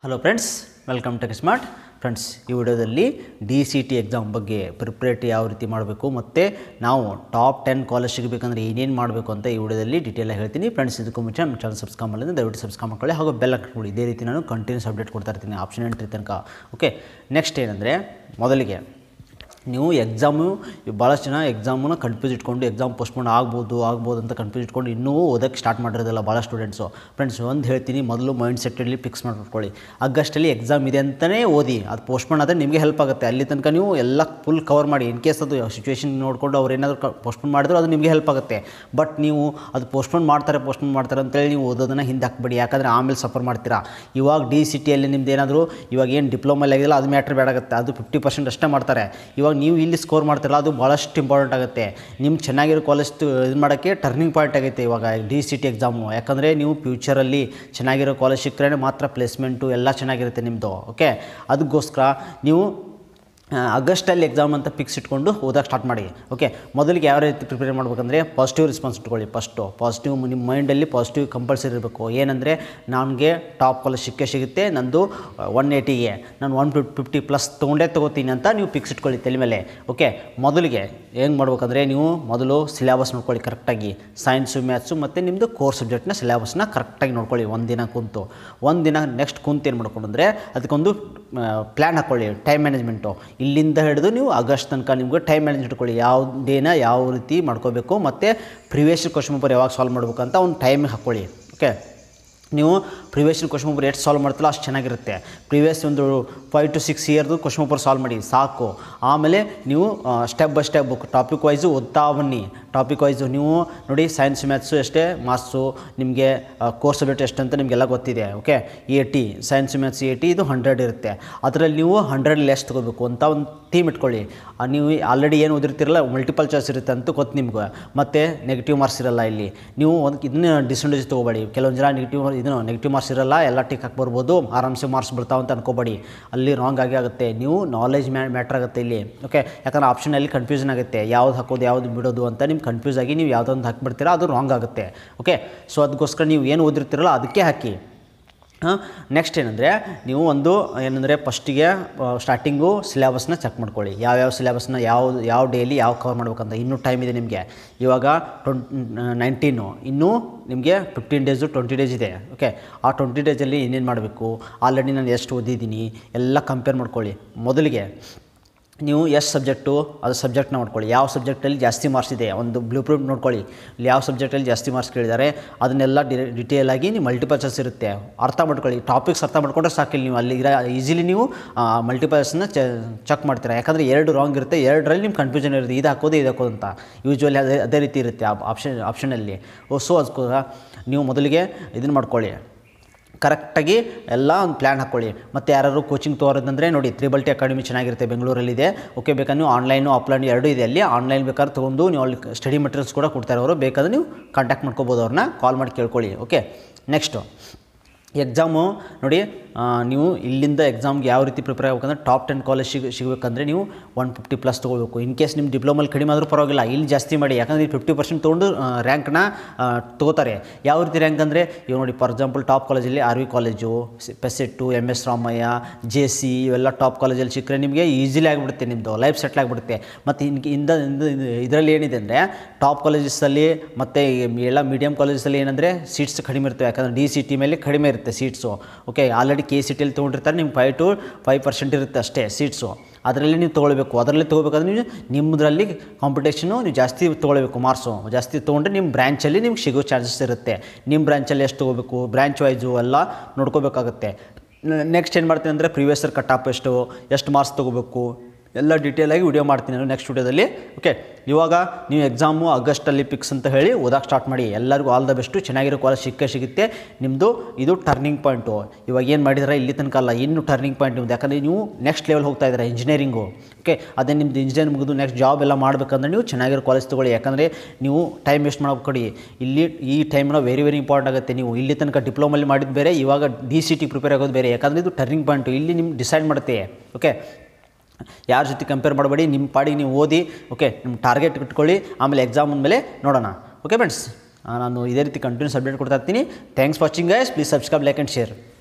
hello friends welcome to smart friends ಈ ವಿಡಿಯೋದಲ್ಲಿ D C T exam ಬಗ್ಗೆ ಪ್ರಿಪ್ರೇಟ್ ಯಾವ ರೀತಿ ಮಾಡಬೇಕು ಮತ್ತು ನಾವು ಟಾಪ್ ಟೆನ್ ಕಾಲೇಜ್ ಸಿಗಬೇಕಂದ್ರೆ ಏನೇನು ಮಾಡಬೇಕು ಅಂತ ಈ ವಿಡಿಯೋದಲ್ಲಿ ಡೀಟೇಲಾಗಿ ಹೇಳ್ತೀನಿ ಫ್ರೆಂಡ್ಸ್ ಇದಕ್ಕೂ ಮುಂಚೆ ನಮ್ಮ ಚಾನಲ್ ಸಬ್ಸ್ಕ್ರೈಬ್ ಮಾಡಿದ್ರೆ ದಯವಿಟ್ಟು ಸಬ್ಸ್ಕ್ರೈಬ್ ಮಾಡ್ಕೊಳ್ಳಿ ಹಾಗೂ ಬೆಲ್ ಹಾಕ್ಕೊಳ್ಳಿ ಇದೇ ರೀತಿ ನಾನು ಕಂಟಿನ್ಯೂಸ್ ಅಪ್ಡೇಟ್ ಕೊಡ್ತಾ ಇರ್ತೀನಿ ಆಪ್ಷನ್ ಎಂಟ್ರಿ ತನಕ ಓಕೆ ನೆಕ್ಸ್ಟ್ ಏನಂದರೆ ಮೊದಲಿಗೆ ನೀವು ಎಕ್ಸಾಮು ಭಾಳಷ್ಟು ಜನ ಎಕ್ಸಾಮನ್ನ ಕನ್ಫ್ಯೂಸ್ ಇಟ್ಕೊಂಡು ಎಕ್ಸಾಮ್ ಪೋಸ್ಟ್ಪೋನ್ ಆಗ್ಬೋದು ಆಗ್ಬೋದು ಅಂತ ಕನ್ಫ್ಯೂಸ್ ಇಟ್ಕೊಂಡು ಇನ್ನೂ ಓದೋಕ್ಕೆ ಸ್ಟಾರ್ಟ್ ಮಾಡಿರೋದಿಲ್ಲ ಭಾಳ ಸ್ಟೂಡೆಂಟ್ಸು ಫ್ರೆಂಡ್ಸ್ ಒಂದು ಹೇಳ್ತೀನಿ ಮೊದಲು ಮೈಂಡ್ ಸೆಟ್ಟಲ್ಲಿ ಫಿಕ್ಸ್ ಮಾಡ್ಕೊಳ್ಳಿ ಆಗಸ್ಟಲ್ಲಿ ಎಕ್ಸಾಮ್ ಇದೆ ಅಂತಲೇ ಓದಿ ಅದು ಪೋಸ್ಟ್ಪೋನ್ ಆದರೆ ನಿಮಗೆ ಹೆಲ್ಪ್ ಆಗುತ್ತೆ ಅಲ್ಲಿ ತನಕ ನೀವು ಎಲ್ಲ ಫುಲ್ ಕವರ್ ಮಾಡಿ ಇನ್ ಕೇಸ್ ಅದು ಸಿಚುವೇಶನ್ ನೋಡಿಕೊಂಡು ಅವ್ರು ಏನಾದರೂ ಪೋಸ್ಟ್ಪೋನ್ ಮಾಡಿದ್ರು ಅದು ನಿಮಗೆ ಹೆಲ್ಪ್ ಆಗುತ್ತೆ ಬಟ್ ನೀವು ಅದು ಪೋಸ್ಟ್ಪೋನ್ ಮಾಡ್ತಾರೆ ಪೋಸ್ಟ್ಪೋನ್ ಮಾಡ್ತಾರೆ ಅಂತೇಳಿ ನೀವು ಓದೋದನ್ನು ಹಿಂದೆ ಹಾಕ್ಬೇಡಿ ಯಾಕಂದರೆ ಆಮೇಲೆ ಸಫರ್ ಮಾಡ್ತೀರಾ ಇವಾಗ ಡಿ ಸಿ ಟಿಯಲ್ಲಿ ನಿಮ್ದು ಏನಾದರೂ ಇವಾಗ ಏನು ಡಿಪ್ಲೊಮಲ್ಲಿ ಆಗಿಲ್ಲ ಅದು ಮ್ಯಾಟ್ರ್ ಬೇಡಾಗುತ್ತೆ ಅದು ಫಿಫ್ಟಿ ಪರ್ಸೆಂಟ್ ಅಷ್ಟೇ ಮಾಡ್ತಾರೆ ಇವಾಗ ನೀವು ಇಲ್ಲಿ ಸ್ಕೋರ್ ಮಾಡ್ತಿರಲ್ಲ ಅದು ಭಾಳಷ್ಟು ಇಂಪಾರ್ಟೆಂಟ್ ಆಗುತ್ತೆ ನಿಮ್ಮ ಚೆನ್ನಾಗಿರೋ ಕಾಲೇಜ್ ಇದು ಮಾಡೋಕ್ಕೆ ಟರ್ನಿಂಗ್ ಪಾಯಿಂಟ್ ಆಗೈತೆ ಇವಾಗ ಡಿ ಸಿ ಟಿ ಎಕ್ಸಾಮು ಯಾಕಂದರೆ ನೀವು ಫ್ಯೂಚರಲ್ಲಿ ಚೆನ್ನಾಗಿರೋ ಕಾಲೇಜ್ ಸಿಕ್ಕರೆ ಮಾತ್ರ ಪ್ಲೇಸ್ಮೆಂಟು ಎಲ್ಲ ಚೆನ್ನಾಗಿರುತ್ತೆ ನಿಮ್ಮದು ಓಕೆ ಅದಕ್ಕೋಸ್ಕರ ನೀವು ಆಗಸ್ಟಲ್ಲಿ ಎಕ್ಸಾಮ್ ಅಂತ ಫಿಕ್ಸ್ ಇಟ್ಕೊಂಡು ಓದಕ್ಕೆ ಸ್ಟಾರ್ಟ್ ಮಾಡಿ ಓಕೆ ಮೊದಲಿಗೆ ಯಾವ ರೀತಿ ಪ್ರಿಪೇರ್ ಮಾಡ್ಬೇಕಂದ್ರೆ ಪಾಸಿಟಿವ್ ರೆಸ್ಪಾನ್ಸ್ ಇಟ್ಕೊಳ್ಳಿ ಫಸ್ಟು ಪಾಸಿಟಿವ್ ನಿಮ್ಮ ಮೈಂಡಲ್ಲಿ ಪಾಸಿಟಿವ್ ಕಂಪಲ್ಸರಿ ಇರಬೇಕು ಏನಂದರೆ ನನಗೆ ಟಾಪ್ ಕಾಲೇಜ್ ಸಿಕ್ಕೇ ಸಿಗುತ್ತೆ ನಂದು ಒನ್ ಏಯ್ಟಿಗೆ ನಾನು ಒನ್ ಫಿಫ್ಟಿ ಪ್ಲಸ್ ತೊಗೊಂಡೇ ತೊಗೋತೀನಿ ಅಂತ ನೀವು ಫಿಕ್ಸ್ ಇಟ್ಕೊಳ್ಳಿ ತಲೆ ಮೇಲೆ ಓಕೆ ಮೊದಲಿಗೆ ಏನು ಮಾಡ್ಬೇಕಂದ್ರೆ ನೀವು ಮೊದಲು ಸಿಲೆಬಸ್ ನೋಡ್ಕೊಳ್ಳಿ ಕರೆಕ್ಟಾಗಿ ಸೈನ್ಸು ಮ್ಯಾಥ್ಸು ಮತ್ತು ನಿಮ್ಮದು ಕೋರ್ ಸಬ್ಜೆಕ್ಟ್ನ ಸಿಲೆಬಸ್ನ ಕರೆಕ್ಟಾಗಿ ನೋಡ್ಕೊಳ್ಳಿ ಒಂದು ದಿನ ಕುಂತು ಒಂದು ದಿನ ನೆಕ್ಸ್ಟ್ ಕುಂತು ಏನು ಮಾಡ್ಕೊಂಡು ಅಂದರೆ ಅದಕ್ಕೊಂದು ಪ್ಲ್ಯಾನ್ ಹಾಕ್ಕೊಳ್ಳಿ ಟೈಮ್ ಮ್ಯಾನೇಜ್ಮೆಂಟು ಇಲ್ಲಿಂದ ಹಿಡಿದು ನೀವು ಆಗಸ್ಟ್ ತನಕ ನಿಮ್ಗೆ ಟೈಮ್ ಮ್ಯಾನೇಜ್ಮೆಂಟ್ ಇಟ್ಕೊಳ್ಳಿ ಯಾವ ಡೇನ ಯಾವ ರೀತಿ ಮಾಡ್ಕೋಬೇಕು ಮತ್ತು ಪ್ರಿವಿಯಸ್ ಕ್ವಶನ್ ಪೇಪರ್ ಯಾವಾಗ ಸಾಲ್ವ್ ಮಾಡಬೇಕು ಅಂತ ಒಂದು ಟೈಮ್ ಹಾಕ್ಕೊಳ್ಳಿ ಓಕೆ ನೀವು ಪ್ರಿವಿಯಸ್ ಕ್ವಶನ್ ಪೇಪರ್ ಎಷ್ಟು ಸಾಲ್ವ್ ಮಾಡ್ತಿಲ್ಲ ಅಷ್ಟು ಚೆನ್ನಾಗಿರುತ್ತೆ ಪ್ರಿವಿಯಸ್ ಒಂದು ಫೈವ್ ಟು ಸಿಕ್ಸ್ ಇಯರ್ದು ಕ್ವಶನ್ ಪೇಪರ್ ಸಾಲ್ವ್ ಮಾಡಿ ಸಾಕು ಆಮೇಲೆ ನೀವು step by step topic wise ಓದ್ತಾ ಬನ್ನಿ ಟಾಪಿಕ್ ವೈಸು ನೀವು ನೋಡಿ ಸೈನ್ಸ್ ಮ್ಯಾಥ್ಸು ಎಷ್ಟೇ ಮಾರ್ಕ್ಸು ನಿಮಗೆ ಕೋರ್ಸ್ ಸಬ್ಜೆಕ್ಟ್ ಎಷ್ಟು ಅಂತ ನಿಮಗೆಲ್ಲ ಗೊತ್ತಿದೆ okay eighty science maths eighty ಇದು ಹಂಡ್ರೆಡ್ ಇರುತ್ತೆ ಅದರಲ್ಲಿ ನೀವು ಹಂಡ್ರೆಡ್ ಲೆಸ್ ತೊಗೋಬೇಕು ಅಂತ ಒಂದು ಥೀಮ್ ಇಟ್ಕೊಳ್ಳಿ ಆ ನೀವು ಆಲ್ರೆಡಿ ಏನು ಓದಿರ್ತಿರಲ್ಲ ಮಲ್ಟಿಪಲ್ ಚಾಯ್ಸ್ ಇರುತ್ತೆ ಅಂತ ಗೊತ್ತು ನಿಮ್ಗೆ ಮತ್ತು ನೆಗೆಟಿವ್ ಮಾರ್ಕ್ಸ್ ಇರಲ್ಲ ಇಲ್ಲಿ ನೀವು ಒಂದು ಇದನ್ನ ಡಿಸೆಂಟೇಜ್ ತೊಗೋಬೇಡಿ ಕೆಲವೊಂದು ಜನ ನೆಗೆಟಿವ್ ಇದನ್ನು ನೆಗೆಟಿವ್ ಮಾರ್ಕ್ಸ್ ಇರಲ್ಲ ಎಲ್ಲ ಟಿಕ್ ಹಾಕಿ ಬರ್ಬೋದು ಆರಾಮ್ಸೆ ಮಾರ್ಕ್ಸ್ ಬರ್ತಾವೆ ಅಂತ ಅನ್ಕೋಬೇಡಿ ಅಲ್ಲಿ ರಾಂಗ್ ಆಗಿ ಆಗುತ್ತೆ ನೀವು ನಾಲೆಜ್ ಮ್ಯಾ ಮ್ಯಾಟ್ರ್ ಆಗುತ್ತೆ ಇಲ್ಲಿ ಓಕೆ ಯಾಕಂದ್ರೆ ಆಪ್ಷನಲ್ಲಿ ಕನ್ಫ್ಯೂಷನ್ ಆಗುತ್ತೆ ಯಾವ್ದು ಹಾಕೋದು ಯಾವ್ದು ಬಿಡೋದು ಅಂತ ನಿಮ್ಗೆ ಕನ್ಫ್ಯೂಸ್ ಆಗಿ ನೀವು ಯಾವುದೊಂದು ಹಾಕ್ಬಿಡ್ತೀರಾ ಅದು ರಾಂಗ್ ಆಗುತ್ತೆ ಓಕೆ ಸೊ ಅದಕ್ಕೋಸ್ಕರ ನೀವು ಏನು ಓದಿರ್ತೀರಲ್ಲ ಅದಕ್ಕೆ ಹಾಕಿ ಹಾಂ ನೆಕ್ಸ್ಟ್ ಏನಂದರೆ ನೀವು ಒಂದು ಏನಂದರೆ ಫಸ್ಟಿಗೆ ಸ್ಟಾರ್ಟಿಂಗು ಸಿಲೆಬಸ್ನ ಚೆಕ್ ಮಾಡ್ಕೊಳ್ಳಿ ಯಾವ್ಯಾವ ಸಿಲೆಬಸ್ನ ಯಾವ ಯಾವ ಡೇಲಿ ಯಾವ ಕವರ್ ಮಾಡ್ಬೇಕಂತ ಇನ್ನೂ ಟೈಮ್ ಇದೆ ನಿಮಗೆ ಇವಾಗ ಟ್ವೆಂಟ್ ನೈನ್ಟೀನು ಇನ್ನೂ ನಿಮಗೆ ಫಿಫ್ಟೀನ್ ಡೇಸು ಟ್ವೆಂಟಿ ಡೇಸ್ ಇದೆ ಓಕೆ ಆ ಟ್ವೆಂಟಿ ಡೇಸಲ್ಲಿ ಏನೇನು ಮಾಡಬೇಕು ಆಲ್ರೆಡಿ ನಾನು ಎಷ್ಟು ಓದಿದ್ದೀನಿ ಎಲ್ಲ ಕಂಪೇರ್ ಮಾಡ್ಕೊಳ್ಳಿ ಮೊದಲಿಗೆ ನೀವು ಎಷ್ಟು ಸಬ್ಜೆಕ್ಟು ಅದು ಸಬ್ಜೆಕ್ಟ್ನ ನೋಡ್ಕೊಳ್ಳಿ ಯಾವ ಸಬ್ಜೆಕ್ಟಲ್ಲಿ ಜಾಸ್ತಿ ಮಾರ್ಕ್ಸ್ ಇದೆ ಒಂದು ಬ್ಲೂ ಪ್ರಿಂಟ್ ನೋಡ್ಕೊಳ್ಳಿ ಇಲ್ಲಿ ಯಾವ ಸಬ್ಜೆಕ್ಟಲ್ಲಿ ಜಾಸ್ತಿ ಮಾರ್ಕ್ಸ್ ಕೇಳಿದ್ದಾರೆ ಅದನ್ನೆಲ್ಲ ಡಿ ಡಿಟೇಲ್ ಆಗಿ ನೀವು ಮಲ್ಟಿಪಲ್ ಚಾಯ್ಸ್ ಇರುತ್ತೆ ಅರ್ಥ ಮಾಡ್ಕೊಳ್ಳಿ ಟಾಪಿಕ್ಸ್ ಅರ್ಥ ಮಾಡ್ಕೊಂಡ್ರೆ ಸಾಕಿಲ್ಲ ನೀವು ಅಲ್ಲಿ ಈಸಿಲಿ ನೀವು ಮಲ್ಟಿಪಲ್ಸ್ನ ಚೆಕ್ ಮಾಡ್ತೀರಾ ಯಾಕಂದರೆ ಎರಡು ರಾಂಗ್ ಇರುತ್ತೆ ಎರಡರಲ್ಲಿ ನಿಮ್ಮ ಕನ್ಫ್ಯೂಷನ್ ಇರುತ್ತೆ ಇದು ಹಾಕೋದು ಇದು ಹಾಕೋದು ಅಂತ ಯೂಶ್ವಲಿ ಅದೇ ಅದೇ ರೀತಿ ಇರುತ್ತೆ ಆ ಆಪ್ಷನ್ ಆಪ್ಷನಲ್ಲಿ ಓ ಸೊ ಅದಕ್ಕೋಸ್ಕರ ನೀವು ಮೊದಲಿಗೆ ಇದನ್ನು ಮಾಡ್ಕೊಳ್ಳಿ ಕರೆಕ್ಟಾಗಿ ಎಲ್ಲ ಒಂದು ಪ್ಲ್ಯಾನ್ ಹಾಕ್ಕೊಳ್ಳಿ ಮತ್ತು ಯಾರು ಕೋಚಿಂಗ್ ತೋರೋದಂದರೆ ನೋಡಿ ತ್ರಿಬಲ್ ಟಿ ಅಕಾಡೆಮಿ ಚೆನ್ನಾಗಿರುತ್ತೆ ಬೆಂಗಳೂರಲ್ಲಿದೆ ಓಕೆ ಬೇಕಾದ್ರೆ ನೀವು ಆನ್ಲೈನು ಆಫ್ಲೈನ್ ಎರಡೂ ಇದೆ ಅಲ್ಲಿ ಆನ್ಲೈನ್ ಬೇಕಾದ್ರೆ ತೊಗೊಂಡು ನೀವು ಅಲ್ಲಿ ಸ್ಟಡಿ ಮೆಟೀರಿಯಲ್ಸ್ ಕೂಡ ಕೊಡ್ತಾರೆ ಅವರು ಬೇಕಾದ್ರೆ ನೀವು ಕಾಂಟ್ಯಾಕ್ಟ್ ಮಾಡ್ಕೋಬೋದು ಅವ್ರನ್ನ ಕಾಲ್ ಮಾಡಿ ಕೇಳ್ಕೊಳ್ಳಿ ಓಕೆ ನೆಕ್ಸ್ಟು ಎಕ್ಸಾಮು ನೋಡಿ ನೀವು ಇಲ್ಲಿಂದ ಎಕ್ಸಾಮ್ಗೆ ಯಾವ ರೀತಿ ಪ್ರಿಪೇರ್ ಆಗಬೇಕಂದ್ರೆ ಟಾಪ್ ಟೆನ್ ಕಾಲೇಜ್ ಸಿಗ ಸಿಗಬೇಕಂದ್ರೆ ನೀವು ಒನ್ ಫಿಫ್ಟಿ ಪ್ಲಸ್ ತೊಗೋಬೇಕು ಇನ್ ಕೇಸ್ ನಿಮ್ಮ ಡಿಪ್ಲೊಮಲ್ಲಿ ಕಡಿಮೆ ಆದರೂ ಪರವಾಗಿಲ್ಲ ಇಲ್ಲಿ ಜಾಸ್ತಿ ಮಾಡಿ ಯಾಕಂದರೆ ಫಿಫ್ಟಿ ಪರ್ಸೆಂಟ್ ತೊಗೊಂಡು ರ್ಯಾಂಕ್ನ ತೊಗೋತಾರೆ ಯಾವ ರೀತಿ ರ್ಯಾಂಕ್ ಅಂದರೆ ಇವಾಗ ನೋಡಿ ಫಾರ್ ಎಕ್ಸಾಂಪಲ್ ಟಾಪ್ ಕಾಲೇಜಲ್ಲಿ R V college PESIT M S Ramaiah J C ಇವೆಲ್ಲ ಟಾಪ್ ಕಾಲೇಜಲ್ಲಿ ಸಿಕ್ಕರೆ ನಿಮಗೆ ಈಸಿಲಿ ಆಗಿಬಿಡುತ್ತೆ ನಿಮ್ಮದು ಲೈಫ್ ಸೆಟ್ಲ್ ಆಗಿಬಿಡುತ್ತೆ ಮತ್ತು ಇನ್ ಇಂದ ಇದರಲ್ಲಿ ಏನಿದೆ ಅಂದರೆ ಟಾಪ್ ಕಾಲೇಜಸಲ್ಲಿ ಮತ್ತು ಎಲ್ಲ ಮೀಡಿಯಮ್ ಕಾಲೇಜಸಲ್ಲಿ ಏನಂದರೆ ಸೀಟ್ಸ್ ಕಡಿಮೆ ಇರ್ತವೆ ಯಾಕಂದರೆ ಡಿ ಸಿ ಟಿ ಮೇಲೆ ಕಡಿಮೆ ಇರುತ್ತೆ seats okay already K C ಟಿಯಲ್ಲಿ ತೊಗೊಂಡಿರ್ತಾರೆ ನಿಮ್ಗೆ ಫೈವ್ ಟು ಫೈವ್ ಪರ್ಸೆಂಟ್ ಇರುತ್ತೆ ಅಷ್ಟೇ ಸೀಟ್ಸು ಅದರಲ್ಲಿ ನೀವು ತೊಗೊಳ್ಬೇಕು ಅದರಲ್ಲಿ ತೊಗೋಬೇಕಾದ್ರೆ ನೀವು ನಿಮ್ಮದ್ರಲ್ಲಿ ಕಾಂಪಿಟೇಷನು ನೀವು ಜಾಸ್ತಿ ತೊಗೊಳ್ಬೇಕು ಮಾರ್ಕ್ಸು ಜಾಸ್ತಿ ತೊಗೊಂಡ್ರೆ ನಿಮ್ಮ ಬ್ರ್ಯಾಂಚಲ್ಲಿ ನಿಮ್ಗೆ ಸಿಗೋ ಚಾನ್ಸಸ್ ಇರುತ್ತೆ ನಿಮ್ಮ ಬ್ರ್ಯಾಂಚಲ್ಲಿ ಎಷ್ಟು ತೊಗೋಬೇಕು ಬ್ರ್ಯಾಂಚ್ ವೈಸು ಎಲ್ಲ ನೋಡ್ಕೋಬೇಕಾಗುತ್ತೆ ನೆಕ್ಸ್ಟ್ ಏನು ಮಾಡ್ತೀನಿ ಅಂದರೆ ಪ್ರಿವಿಯಸ್ ಇಯರ್ ಕಟ್ ಆಫ್ ಎಷ್ಟು ಎಷ್ಟು ಮಾರ್ಕ್ಸ್ ತೊಗೋಬೇಕು ಎಲ್ಲ ಡೀಟೇಲಾಗಿ ವಿಡಿಯೋ ಮಾಡ್ತೀನಿ ನಾನು ನೆಕ್ಸ್ಟ್ ವಿಡಿಯೋದಲ್ಲಿ ಓಕೆ ಇವಾಗ ನೀವು ಎಕ್ಸಾಮು ಆಗಸ್ಟಲ್ಲಿ ಪಿಕ್ಸ್ ಅಂತ ಹೇಳಿ ಓದಕ್ಕೆ ಸ್ಟಾರ್ಟ್ ಮಾಡಿ ಎಲ್ಲರಿಗೂ ಆಲ್ ದ ಬೆಸ್ಟು ಚೆನ್ನಾಗಿರೋ ಕಾಲೇಜ್ ಸಿಕ್ಕೇ ಸಿಗುತ್ತೆ ನಿಮ್ಮದು ಇದು ಟರ್ನಿಂಗ್ ಪಾಯಿಂಟು ಇವಾಗ ಏನು ಮಾಡಿದ್ರೆ ಇಲ್ಲಿ ತನಕ ಅಲ್ಲ ಇನ್ನು ಟರ್ನಿಂಗ್ ಪಾಯಿಂಟ್ ನಿಮ್ದು ಯಾಕಂದರೆ ನೀವು ನೆಕ್ಸ್ಟ್ ಲೆವೆಲ್ ಹೋಗ್ತಾ ಇದ್ದಾರೆ ಇಂಜಿನಿಯರಿಂಗು ಓಕೆ ಅದೇ ನಿಮ್ಮದು ಇಂಜಿನಿಯರ್ ಮುಗಿದು ನೆಕ್ಸ್ಟ್ ಜಾಬ್ ಎಲ್ಲ ಮಾಡಬೇಕಂದ್ರೆ ನೀವು ಚೆನ್ನಾಗಿರೋ ಕಾಲೇಜ್ ತೊಗೊಳ್ಳಿ ಯಾಕಂದರೆ ನೀವು ಟೈಮ್ ವೇಸ್ಟ್ ಮಾಡೋಕೆ ಕೊಡಿ ಇಲ್ಲಿ ಈ ಟೈಮ್ನ ವೆರಿ ವೆರಿ ಇಂಪಾರ್ಟೆಂಟ್ ಆಗುತ್ತೆ ನೀವು ಇಲ್ಲಿ ತನಕ ಡಿಪ್ಲೊಮಲ್ಲಿ ಮಾಡಿದ್ದು ಬೇರೆ ಇವಾಗ ಡಿ ಸಿ ಟಿ ಪ್ರಿಪೇರ್ ಆಗೋದು ಬೇರೆ ಯಾಕಂದರೆ ಇದು ಟರ್ನಿಂಗ್ ಪಾಯಿಂಟು ಇಲ್ಲಿ ನಿಮ್ಗೆ ಡಿಸೈಡ್ ಮಾಡುತ್ತೆ ಓಕೆ ಯಾರ ಜೊತೆ ಕಂಪೇರ್ ಮಾಡಬೇಡಿ ನಿಮ್ಮ ಪಾಡಿಗೆ ನೀವು ಓದಿ ಓಕೆ ನಿಮ್ಮ ಟಾರ್ಗೆಟ್ ಇಟ್ಕೊಳ್ಳಿ ಆಮೇಲೆ ಎಕ್ಸಾಮ್ ಮೇಲೆ ನೋಡೋಣ ಓಕೆ ಫ್ರೆಂಡ್ಸ್ ನಾನು ಇದೇ ರೀತಿ ಕಂಟಿನ್ಯೂಸ್ ಅಪ್ಡೇಟ್ ಕೊಡ್ತಾ ಇರ್ತೀನಿ thanks watching guys please subscribe like and share